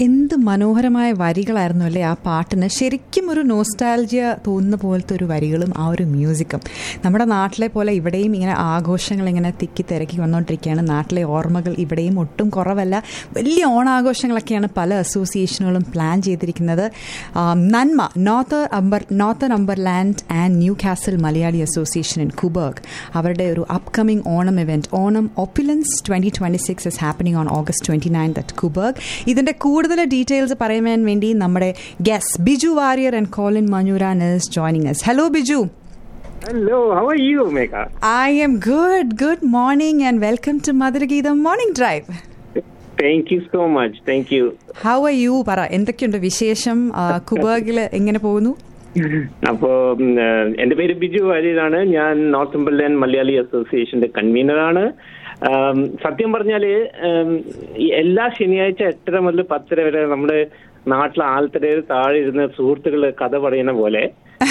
എന്ത് മനോഹരമായ വരികളായിരുന്നു അല്ലേ ആ പാട്ടിന് ശരിക്കും ഒരു നോസ്റ്റാൽജിയ തോന്നുന്ന പോലത്തെ ഒരു വരികളും ആ ഒരു മ്യൂസിക്കും നമ്മുടെ നാട്ടിലെ പോലെ ഇവിടെയും ഇങ്ങനെ ആഘോഷങ്ങൾ ഇങ്ങനെ തിക്കി തിരക്കി വന്നുകൊണ്ടിരിക്കുകയാണ് നാട്ടിലെ ഓർമ്മകൾ ഇവിടെയും ഒട്ടും കുറവല്ല വലിയ ഓണാഘോഷങ്ങളൊക്കെയാണ് പല അസോസിയേഷനുകളും പ്ലാൻ ചെയ്തിരിക്കുന്നത് ആ, Nanma north umber Northumberland and Newcastle Malayali association in Cobourg അവരുടെ ഒരു upcoming Onam event Onam opulence twenty twenty six is happening on August twenty nine that Cobourg ഇതിന്റെ കൂടുതൽ ഡീറ്റെയിൽസ് പറയാൻ വേണ്ടി നമ്മുടെ guests Biju Warrier and Colin Manjooran is joining us hello Biju Hello, how are you, Megha? I'm good good morning and welcome to Madhurageetham morning drive Thank you so much. Thank you. How are you പറ എന്തൊക്കെയുണ്ട് വിശേഷം കുബർഗിൽ എങ്ങനെ പോകുന്നു അപ്പോ ഉം, ഏഹ്, എന്റെ പേര് ബിജു വാര്യരാണ് ഞാൻ നോർത്ത് ഇംബർലാൻഡ് മലയാളി അസോസിയേഷന്റെ കൺവീനറാണ് ആം, സത്യം പറഞ്ഞാല് ഉം, ഈ എല്ലാ ശനിയാഴ്ച എട്ടര മുതൽ പത്തര വരെ നമ്മുടെ നാട്ടിലെ ആൾത്തരയിൽ താഴെ ഇരുന്ന് സുഹൃത്തുക്കള് കഥ പറയുന്ന പോലെ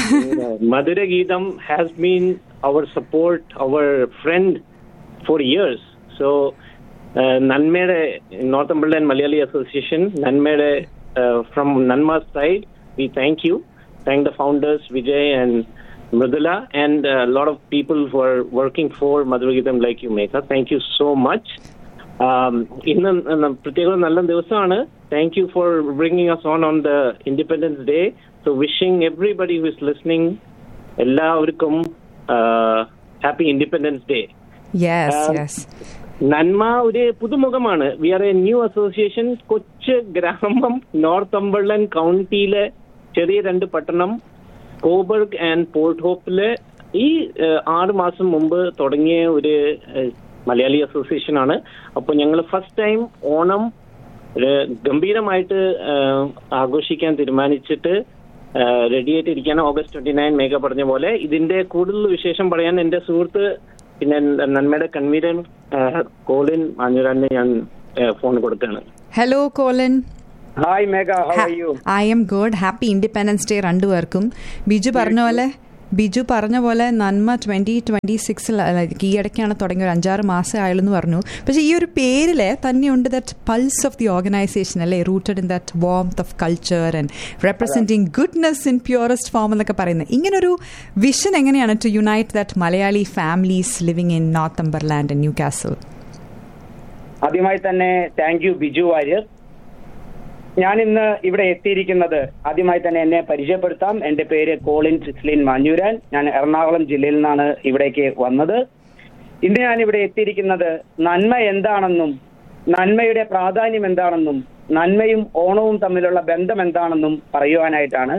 Madhurageetham has been our support our friend for years so നന്മയുടെ നോർത്ത് ഇംബർലാൻഡ് മലയാളി അസോസിയേഷൻ നന്മയുടെ from Nanma side we thank you thank the founders Vijay and Mridula and a lot of people who are working for Madhuragitam like you, Megha. Thank you so much. Um, ഇന്ന് ന- പ്രത്യേകം നല്ല ദിവസമാണ് thank you for bringing us on on the Independence Day so wishing everybody who is listening എല്ലാവർക്കും happy Independence Day yes Um, yes Nanma ഒരു പുതുമുഖമാണ് we are a new association കൊച്ചു ഗ്രാമം നോർത്ത് അംബർലൻഡ് കൗണ്ടിയിലെ ചെറിയ രണ്ട് പട്ടണം കോബർഗ് ആൻഡ് പോർട്ട് ഹോപ്പില് ഈ ഏഹ്, ആറ് മാസം മുമ്പ് തുടങ്ങിയ ഒരു ഏഹ്, മലയാളി അസോസിയേഷൻ ആണ് അപ്പോൾ ഞങ്ങൾ ഫസ്റ്റ് ടൈം ഓണം ഒരു ഗംഭീരമായിട്ട് ഏഹ്, ആഘോഷിക്കാൻ തീരുമാനിച്ചിട്ട് റെഡി ആയിട്ട് ഇരിക്കുകയാണ് ഓഗസ്റ്റ് ട്വന്റി നയൻ മേഘ പറഞ്ഞ പോലെ ഇതിന്റെ കൂടുതൽ വിശേഷം പറയാൻ എന്റെ സുഹൃത്ത് പിന്നെ നന്മയുടെ കൺവീനർ കോളിൻ മാഞ്ഞുരാന് ഞാൻ ഫോൺ കൊടുക്കുകയാണ് hello Colin hi Megha how are you I'm good happy Independence Day രണ്ടുപേർക്കും ബിജു പറഞ്ഞ പോലെ ബിജു പറഞ്ഞ പോലെ നന്മ ട്വന്റി ട്വന്റി സിക്സിൽ ഈ ഇടയ്ക്കാണ് തുടങ്ങിയ ഒരു അഞ്ചാറ് മാസം ആയുള്ളൂ പറഞ്ഞു പക്ഷേ ഈ ഒരു പേരിൽ തന്നെയുണ്ട് that pulse of the organisation അല്ലേ rooted in that warmth of culture and representing goodness in purest form എന്നൊക്കെ പറയുന്നത് ഇങ്ങനൊരു വിഷൻ എങ്ങനെയാണ് to unite that Malayali families living in Northumberland Newcastle ആദ്യമായി തന്നെ താങ്ക് യു ബിജു വാര്യർ ഞാൻ ഇന്ന് ഇവിടെ എത്തിയിരിക്കുന്നത് ആദ്യമായി തന്നെ എന്നെ പരിചയപ്പെടുത്താം എന്റെ പേര് കോളിൻ സിസ്ലിൻ മാഞ്ഞൂരാൻ ഞാൻ എറണാകുളം ജില്ലയിൽ നിന്നാണ് ഇവിടേക്ക് വന്നത് ഇന്ന് ഞാൻ ഇവിടെ എത്തിയിരിക്കുന്നത് നന്മ എന്താണെന്നും നന്മയുടെ പ്രാധാന്യം എന്താണെന്നും നന്മയും ഓണവും തമ്മിലുള്ള ബന്ധം എന്താണെന്നും പറയുവാനായിട്ടാണ്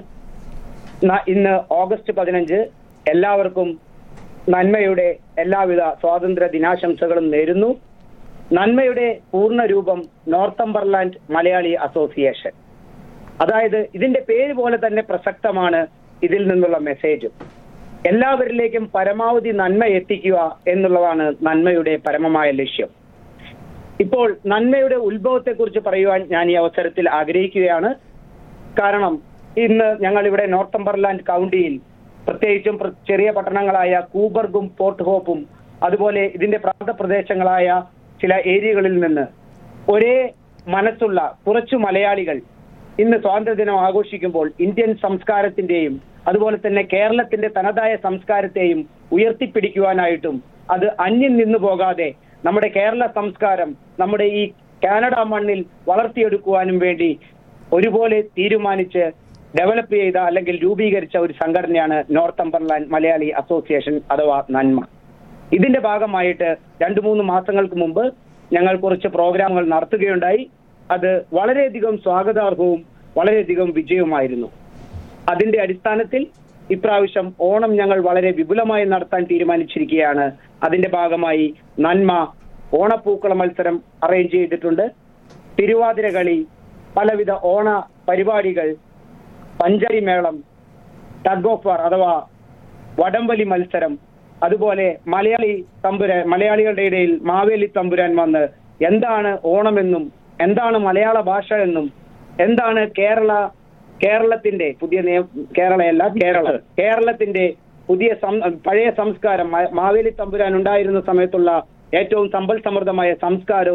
ന- ഇന്ന് ഓഗസ്റ്റ് പതിനഞ്ച് എല്ലാവർക്കും നന്മയുടെ എല്ലാവിധ സ്വാതന്ത്ര്യ ദിനാശംസകളും നേരുന്നു നന്മയുടെ പൂർണ്ണ രൂപം നോർത്തംബർലാൻഡ് മലയാളി അസോസിയേഷൻ അതായത് ഇതിന്റെ പേര് പോലെ തന്നെ പ്രസക്തമാണ് ഇതിൽ നിന്നുള്ള മെസ്സേജും എല്ലാവരിലേക്കും പരമാവധി നന്മ എത്തിക്കുക എന്നുള്ളതാണ് നന്മയുടെ പരമമായ ലക്ഷ്യം ഇപ്പോൾ നന്മയുടെ ഉത്ഭവത്തെക്കുറിച്ച് പറയുവാൻ ഞാൻ ഈ അവസരത്തിൽ ആഗ്രഹിക്കുകയാണ് കാരണം ഇന്ന് ഞങ്ങൾ ഇവിടെ നോർത്തംബർലാൻഡ് കൗണ്ടിയിൽ പ്രത്യേകിച്ചും പ്ര- ചെറിയ പട്ടണങ്ങളായ കൂബർഗും പോർട്ട് ഹോപ്പും അതുപോലെ ഇതിന്റെ പ്രാന്തപ്രദേശങ്ങളായ ചില ഏരിയകളിൽ നിന്ന് ഒരേ മനസ്സുള്ള കുറച്ചു മലയാളികൾ ഇന്ന് സ്വാതന്ത്ര്യദിനം ആഘോഷിക്കുമ്പോൾ ഇന്ത്യൻ സംസ്കാരത്തിന്റെയും അതുപോലെ തന്നെ കേരളത്തിന്റെ തനതായ സംസ്കാരത്തെയും ഉയർത്തിപ്പിടിക്കുവാനായിട്ടും അത് അന്യം നിന്നു പോകാതെ നമ്മുടെ കേരള സംസ്കാരം നമ്മുടെ ഈ കാനഡ മണ്ണിൽ വളർത്തിയെടുക്കുവാനും വേണ്ടി ഒരുപോലെ തീരുമാനിച്ച് ഡെവലപ്പ് ചെയ്ത അല്ലെങ്കിൽ രൂപീകരിച്ച ഒരു സംഘടനയാണ് നോർത്ത് അംബർലാൻഡ് മലയാളി അസോസിയേഷൻ അഥവാ നന്മ ഇതിന്റെ ഭാഗമായിട്ട് രണ്ടു മൂന്ന് മാസങ്ങൾക്ക് മുമ്പ് ഞങ്ങൾ കുറച്ച് പ്രോഗ്രാമുകൾ നടത്തുകയുണ്ടായി അത് വളരെയധികം സ്വാഗതാർഹവും വളരെയധികം വിജയവുമായിരുന്നു അതിന്റെ അടിസ്ഥാനത്തിൽ ഇപ്രാവശ്യം ഓണം ഞങ്ങൾ വളരെ വിപുലമായി നടത്താൻ തീരുമാനിച്ചിരിക്കുകയാണ് അതിന്റെ ഭാഗമായി നന്മ ഓണപ്പൂക്കള മത്സരം അറേഞ്ച് ചെയ്തിട്ടുണ്ട് തിരുവാതിര കളി പലവിധ ഓണ പരിപാടികൾ പഞ്ചാരി മേളം ടഗ് ഓഫ് വാർ അഥവാ വടംവലി മത്സരം അതുപോലെ മലയാളി തമ്പുരാൻ മലയാളികളുടെ ഇടയിൽ മാവേലി തമ്പുരാൻ വന്ന് എന്താണ് ഓണമെന്നും എന്താണ് മലയാള ഭാഷ എന്നും എന്താണ് കേരള കേരളത്തിന്റെ പുതിയ നിയ- കേരളയല്ല കേരള കേരളത്തിന്റെ പുതിയ സം- പഴയ സംസ്കാരം മ- മാവേലി തമ്പുരാൻ ഉണ്ടായിരുന്ന സമയത്തുള്ള ഏറ്റവും സമ്പൽ സമൃദ്ധമായ സംസ്കാരവും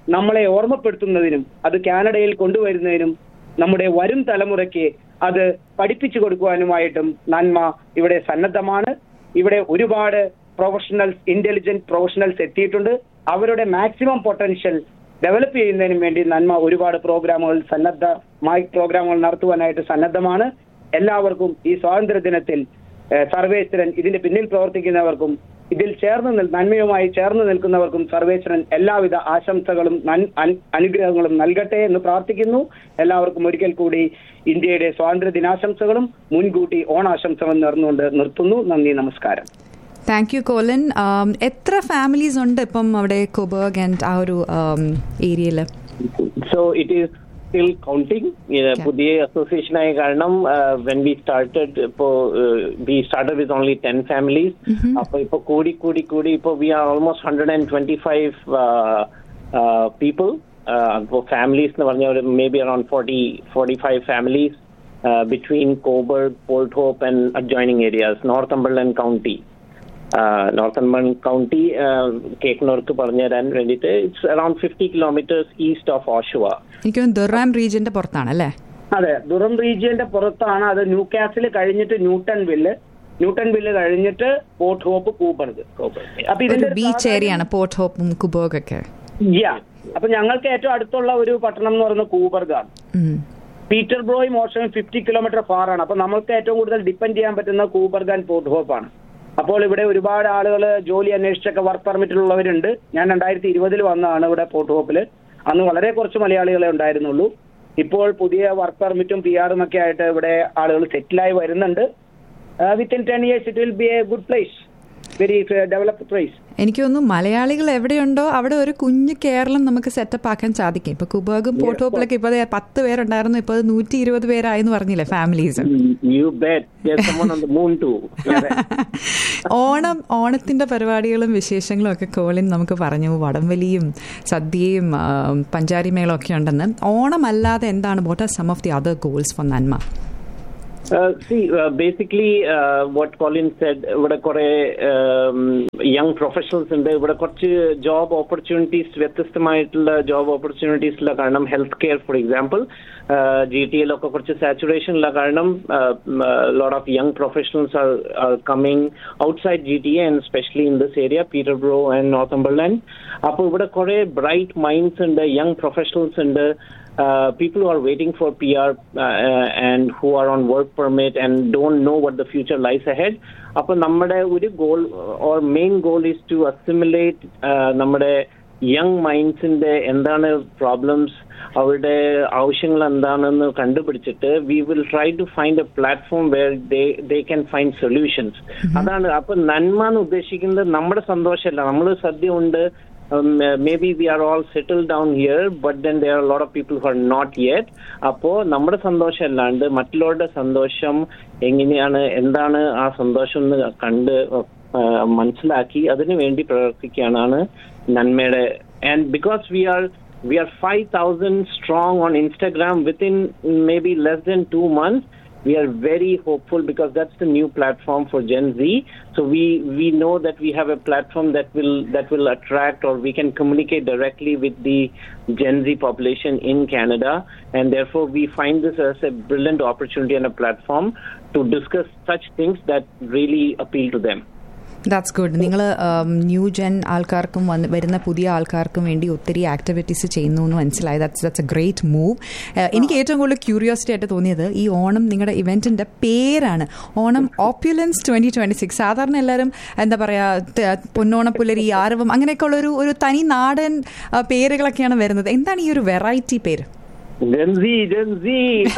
നമ്മളെ ഓർമ്മപ്പെടുത്തുന്നതിനും അത് കാനഡയിൽ കൊണ്ടുവരുന്നതിനും നമ്മുടെ വരും തലമുറയ്ക്ക് അത് പഠിപ്പിച്ചു കൊടുക്കുവാനുമായിട്ടും നന്മ ഇവിടെ സന്നദ്ധമാണ് ഇവിടെ ഒരുപാട് പ്രൊഫഷണൽസ് ഇന്റലിജന്റ് പ്രൊഫഷണൽസ് എത്തിയിട്ടുണ്ട് അവരുടെ മാക്സിമം പൊട്ടൻഷ്യൽ ഡെവലപ്പ് ചെയ്യുന്നതിനും വേണ്ടി നന്മ ഒരുപാട് പ്രോഗ്രാമുകൾ സന്നദ്ധമായി പ്രോഗ്രാമുകൾ നടത്തുവാനായിട്ട് സന്നദ്ധമാണ് എല്ലാവർക്കും ഈ സ്വാതന്ത്ര്യ ദിനത്തിൽ ഏഹ്, സർവേശ്വരൻ ഇതിന്റെ പിന്നിൽ പ്രവർത്തിക്കുന്നവർക്കും ഇതിൽ ചേർന്ന് നിൽ നന്മയുമായി ചേർന്ന് നിൽക്കുന്നവർക്കും സർവേശ്വരൻ എല്ലാവിധ ആശംസകളും നൻ- അൻ- അനുഗ്രഹങ്ങളും നൽകട്ടെ എന്ന് പ്രാർത്ഥിക്കുന്നു എല്ലാവർക്കും ഒരിക്കൽ കൂടി ഇന്ത്യയുടെ സ്വാതന്ത്ര്യ ദിനാശംസകളും മുൻകൂട്ടി ഓണാശംസകളും നേർന്നുകൊണ്ട് നിർത്തുന്നു നന്ദി നമസ്കാരം താങ്ക് യു കോലൻ ആം, എത്ര ഫാമിലീസ് ഉണ്ട് ഇപ്പം അവിടെ കൊബർഗ് ആൻഡ് ആ ഒരു ഏരിയയിൽ So it is still counting. Yeah, പുതിയ അസോസിയേഷൻ ആയ കാരണം വെൻ വി സ്റ്റാർട്ടഡ് ഇപ്പോ we started with only ten families അപ്പൊ ഇപ്പൊ കൂടി കൂടി കൂടി ഇപ്പൊ we are almost hundred and twenty five people അപ്പോൾ ഫാമിലീസ് എന്ന് പറഞ്ഞ ഒരു maybe around forty forty five families between Cobourg Port Hope and adjoining areas Northumberland county northern county കേൾക്കുന്നവർക്ക് പറഞ്ഞുതരാൻ വേണ്ടിയിട്ട് it's around fifty kilometres east of Oshawa എനിക്ക് തോന്നുന്നു ദുറാം റീജിയന്റെ പുറത്താണ് അല്ലേ അതെ ദുറം റീജിയന്റെ പുറത്താണ് അത് ന്യൂ കാസിൽ കഴിഞ്ഞിട്ട് ന്യൂട്ടൺ വില്ല് ന്യൂട്ടൺ വില്ല് കഴിഞ്ഞിട്ട് പോർട്ട് ഹോപ്പ് കൂബർഗ് അപ്പൊ ഒരു ഇതിന്റെ ബീച്ച് ഏരിയ ആണ് പോർട്ട് ഹോപ്പും കുബോഗ് ഒക്കെ യാ അപ്പൊ ഞങ്ങൾക്ക് ഏറ്റവും അടുത്തുള്ള ഒരു പട്ടണം എന്ന് പറയുന്നത് കൂബർഗ് ആണ് ഉം. പീറ്റർ ബ്രോയും ഓഷൻ ഫിഫ്റ്റി കിലോമീറ്റർ ഫാർ ആണ് അപ്പൊ നമ്മൾക്ക് ഏറ്റവും കൂടുതൽ ഡിപ്പെൻഡ് ചെയ്യാൻ പറ്റുന്ന കൂബർഗ് ആൻഡ് പോർട്ട് ഹോപ്പ് ആണ് അപ്പോൾ ഇവിടെ ഒരുപാട് ആളുകൾ ജോലി അന്വേഷിച്ചൊക്കെ വർക്ക് പെർമിറ്റിലുള്ളവരുണ്ട് ഞാൻ രണ്ടായിരത്തി ഇരുപതിൽ വന്നതാണ് ഇവിടെ പോർട്ട് ഹോപ്പിൽ അന്ന് വളരെ കുറച്ച് മലയാളികളെ ഉണ്ടായിരുന്നുള്ളൂ ഇപ്പോൾ പുതിയ വർക്ക് പെർമിറ്റും പി ആറും ഒക്കെ ആയിട്ട് ഇവിടെ ആളുകൾ സെറ്റിലായി വരുന്നുണ്ട് within ten years it will be a good place very developed place എനിക്ക് തോന്നുന്നു മലയാളികൾ എവിടെയുണ്ടോ അവിടെ ഒരു കുഞ്ഞു കേരളം നമുക്ക് സെറ്റപ്പ് ആക്കാൻ സാധിക്കും ഇപ്പൊ കുബർഗും പോർട്ട് ഹോപ്പിലൊക്കെ ഇപ്പൊ ദേ പത്ത് പേരുണ്ടായിരുന്നു ഇപ്പൊ അത് നൂറ്റി ഇരുപത് പേരായെന്ന് പറഞ്ഞില്ലേ families you bet there's someone on the moon too Onam ഓണത്തിന്റെ പരിപാടികളും വിശേഷങ്ങളും ഒക്കെ കോളിൻ നമുക്ക് പറഞ്ഞു വടംവലിയും സദ്യയും ആ, പഞ്ചാരിമേളം ഒക്കെ ഉണ്ടെന്ന് ഓണമല്ലാതെ എന്താണ് what are some of the other goals for Nanma Uh, see, uh, basically, uh, what Colin said, ഇവിടെ കുറെ യങ് പ്രൊഫഷണൽസ് ഉണ്ട് ഇവിടെ കുറച്ച് ജോബ് ഓപ്പർച്യൂണിറ്റീസ് വ്യത്യസ്തമായിട്ടുള്ള ജോബ് ഓപ്പർച്യൂണിറ്റീസ് ഉള്ള കാരണം health care for example G T എല്ലൊക്കെ കുറച്ച് സാച്ചുറേഷൻ ഉള്ള കാരണം lot of young professionals are are coming outside G T A and specially in this area Peterborough and Northumberland അപ്പോൾ ഇവിടെ കുറെ ബ്രൈറ്റ് മൈൻഡ്സ് ഉണ്ട് യങ് പ്രൊഫഷണൽസ് ഉണ്ട് uh, people who are waiting for PR uh, and who are on work permit and don't know what the future lies ahead. അപ്പോൾ നമ്മുടെ ഒരു goal or main goal is to assimilate നമ്മുടെ young മൈൻഡ്സിന്റെ എന്താണ് problems അവരുടെ ആവശ്യങ്ങൾ എന്താണെന്ന് കണ്ടുപിടിച്ചിട്ട് we will try to find a platform where they they can find solutions അതാണ് അപ്പൊ നന്മ എന്ന് ഉദ്ദേശിക്കുന്നത് നമ്മുടെ സന്തോഷമല്ല നമ്മൾ സദ്യ ഉണ്ട് um, uh, maybe we are all settled down here, but then there are a lot of people who are not yet. അപ്പോ നമ്മുടെ സന്തോഷം അല്ലാണ്ട് മറ്റുള്ളവരുടെ സന്തോഷം എങ്ങനെയാണ് എന്താണ് ആ സന്തോഷം എന്ന് കണ്ട് ആ, മനസ്സിലാക്കി അതിനു വേണ്ടി പ്രവർത്തിക്കാനാണ് നന്മയുടെ and because we are we are five thousand strong on Instagram within maybe less than two months we are very hopeful because that's the new platform for Gen Z. So we we know that we have a platform that will that will attract or we can communicate directly with the Gen Z population in Canada, and therefore we find this as a brilliant opportunity and a platform to discuss such things that really appeal to them. That's good നിങ്ങൾ new gen ആൾക്കാർക്കും വന്ന് വരുന്ന പുതിയ ആൾക്കാർക്കും വേണ്ടി ഒത്തിരി activities ചെയ്യുന്നു എന്ന് മനസ്സിലായി that's that's a great move എനിക്ക് ഏറ്റവും കൂടുതൽ ക്യൂരിയോസിറ്റി ആയിട്ട് തോന്നിയത് ഈ ഓണം നിങ്ങളുടെ ഇവന്റിന്റെ പേരാണ് Onam opulence twenty twenty six സാധാരണ എല്ലാവരും എന്താ പറയുക പൊന്നോണപ്പുലരി ആരവം അങ്ങനെയൊക്കെ ഉള്ള ഒരു ഒരു തനി നാടൻ ആ, പേരുകളൊക്കെയാണ് വരുന്നത് എന്താണ് ഈ ഒരു വെറൈറ്റി പേര് Gen Z, Gen Z.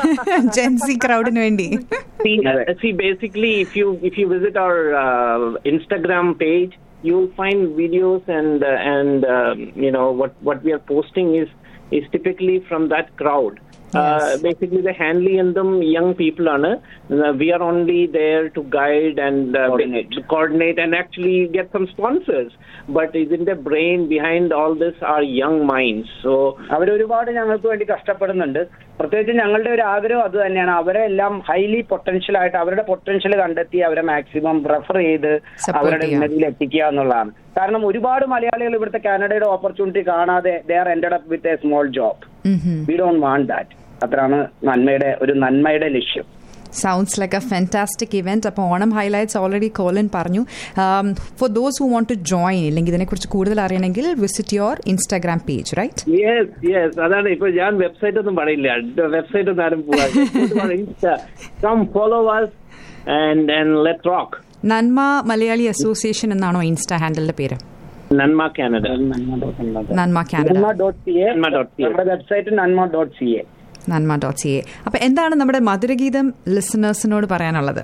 Jency ക്രൗഡിന് വേണ്ടി see, uh, see, basically, if you if you visit our uh, Instagram page, you'll find videos and uh, and um, you know what what we are posting is is typically from that crowd. Basically the handling എന്തും young people ആണ് we are only there to guide and coordinate and actually get some sponsors but ഇതിന്റെ brain behind all this are young minds so അവരൊരുപാട് ഞങ്ങൾക്ക് വേണ്ടി കഷ്ടപ്പെടുന്നുണ്ട് പ്രത്യേകിച്ച് ഞങ്ങളുടെ ഒരു ആഗ്രഹം അത് തന്നെയാണ് അവരെ എല്ലാം ഹൈലി പൊട്ടൻഷ്യൽ ആയിട്ട് അവരുടെ പൊട്ടൻഷ്യൽ കണ്ടെത്തി അവരെ മാക്സിമം റെഫർ ചെയ്ത് Support അവരുടെ ചെയ്യാം. ഉന്നതിയിൽ എത്തിക്കുക എന്നുള്ളതാണ് കാരണം ഒരുപാട് മലയാളികൾ ഇവിടുത്തെ കാനഡയുടെ ഓപ്പർച്യൂണിറ്റി കാണാതെ they are ended up with a small job we don't want that അത്രയാണ് നന്മയുടെ ഒരു നന്മയുടെ ലക്ഷ്യം sounds like a fantastic event അപ്പോൾ ഓണം ഹൈലൈറ്റ്സ് ഓൾറെഡി കോലൻ പറഞ്ഞു for those who want to join ഇല്ലെങ്കിൽ ഇതിനെക്കുറിച്ച് കൂടുതൽ അറിയണമെങ്കിൽ visit your Instagram page right yes yes അതാണ് ഇപ്പൊ ഞാൻ വെബ്സൈറ്റ് ഒന്നും പറയില്ല വെബ്സൈറ്റ് ഒന്നും ആരും come follow was and and let rock Nanma Malayali association എന്നാണോ ഇൻസ്റ്റാ ഹാൻഡലിന്റെ പേര് Nanma Canada Nanma Canada Nanma dot C A Nanma dot ca. നമ്മുടെ website Nanma dot C A Nanma dot C A അപ്പൊ എന്താണ് നമ്മുടെ മധുരഗീതം ലിസണേഴ്സിനോട് പറയാനുള്ളത്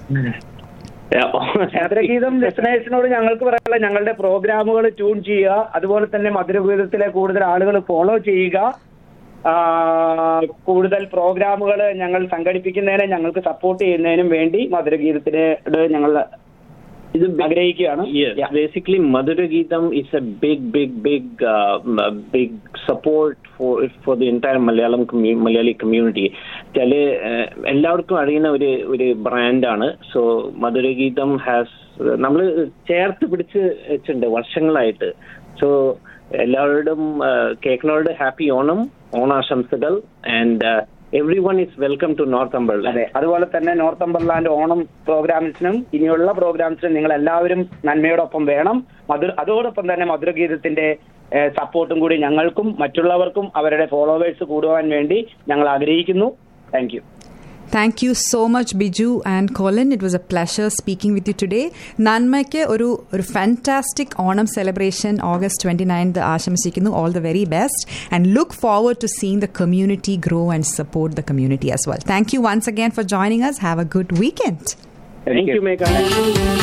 യാത്രഗീതം ലിസണേഴ്സിനോട് ഞങ്ങൾക്ക് പറയാനുള്ള ഞങ്ങളുടെ പ്രോഗ്രാമുകൾ ട്യൂൺ ചെയ്യുക അതുപോലെ തന്നെ മധുരഗീതത്തിലെ കൂടുതൽ ആളുകൾ ഫോളോ ചെയ്യുക ആ, കൂടുതൽ പ്രോഗ്രാമുകൾ ഞങ്ങൾ സംഘടിപ്പിക്കുന്നതിന് ഞങ്ങൾക്ക് സപ്പോർട്ട് ചെയ്യുന്നതിനും വേണ്ടി മധുരഗീതത്തിനോട് ഞങ്ങൾ ഇത് ആഗ്രഹിക്കുകയാണ് Yes, Yeah. basically, Madhura Geetam is a big, big, big, uh, m- big support for for the entire Malayalam commu- Malayali community. ചില എല്ലാവർക്കും അറിയുന്ന ഒരു ഒരു ബ്രാൻഡാണ് സോ മധുര ഗീതം ഹാസ് നമ്മൾ ചേർത്ത് പിടിച്ച് വെച്ചിട്ടുണ്ട് വർഷങ്ങളായിട്ട് സോ എല്ലാവരോടും കേൾക്കുന്നവരോട് ഹാപ്പി ഓണം ഓണാശംസകൾ and everyone is welcome to north umber അതെ അതുപോലെ തന്നെ നോർത്ത് അമ്പർലാൻഡ് ഓണം പ്രോഗ്രാംസിനും ഇനിയുള്ള പ്രോഗ്രാംസിനും നിങ്ങൾ എല്ലാവരും നന്മയോടൊപ്പം വേണം മധുര അതോടൊപ്പം തന്നെ മധുരഗീതത്തിന്റെ സപ്പോർട്ടും കൂടി ഞങ്ങൾക്കും മറ്റുള്ളവർക്കും അവരുടെ ഫോളോവേഴ്സ് കൂടുവാൻ വേണ്ടി ഞങ്ങൾ ആഗ്രഹിക്കുന്നു thank you thank you so much Biju and Colin it was a pleasure speaking with you today നന്മയ്ക്ക് ഒരു ഒരു fantastic Onam celebration August twenty ninth ആശംസിക്കുന്നു all the very best and look forward to seeing the community grow and support the community as well thank you once again for joining us have a good weekend thank you Megha